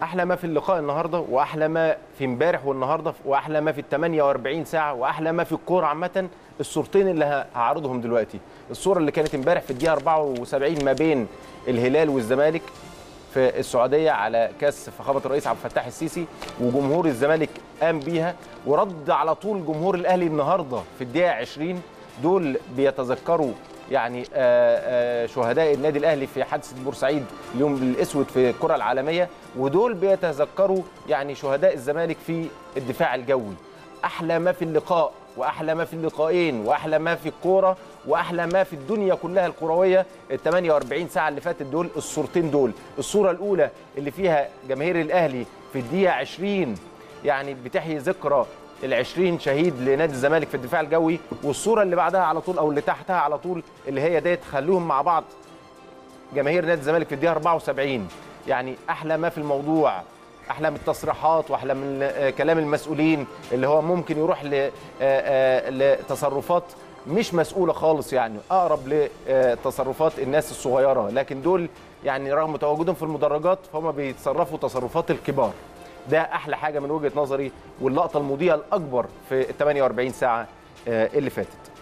احلى ما في اللقاء النهارده واحلى ما في امبارح والنهارده واحلى ما في ال 48 ساعه واحلى ما في الكوره عامه الصورتين اللي ه- هعرضهم دلوقتي الصوره اللي كانت امبارح في الدقيقه 74 ما بين الهلال والزمالك في السعوديه على كاس فخامه الرئيس عبد الفتاح السيسي وجمهور الزمالك قام بيها ورد على طول جمهور الاهلي النهارده في الدقيقه 20 دول بيتذكروا يعني آه، آه، شهداء النادي الاهلي في حادثه بورسعيد اليوم الاسود في الكره العالميه ودول بيتذكروا يعني شهداء الزمالك في الدفاع الجوي احلى ما في اللقاء واحلى ما في اللقاءين واحلى ما في الكوره واحلى ما في الدنيا كلها الكرويه ال 48 ساعه اللي فاتت دول الصورتين دول الصوره الاولى اللي فيها جماهير الاهلي في الدقيقه 20 يعني بتحيي ذكرى ال 20 شهيد لنادي الزمالك في الدفاع الجوي والصوره اللي بعدها على طول او اللي تحتها على طول اللي هي ديت خلوهم مع بعض جماهير نادي الزمالك في الدقيقه 74 يعني احلى ما في الموضوع احلى من التصريحات واحلى من آه، كلام المسؤولين اللي هو ممكن يروح ل- آه، آه، لتصرفات مش مسؤوله خالص يعني اقرب لتصرفات الناس الصغيره لكن دول يعني رغم تواجدهم في المدرجات فهم بيتصرفوا تصرفات الكبار ده احلى حاجه من وجهه نظري واللقطه المضيئه الاكبر في ال 48 ساعه آه، اللي فاتت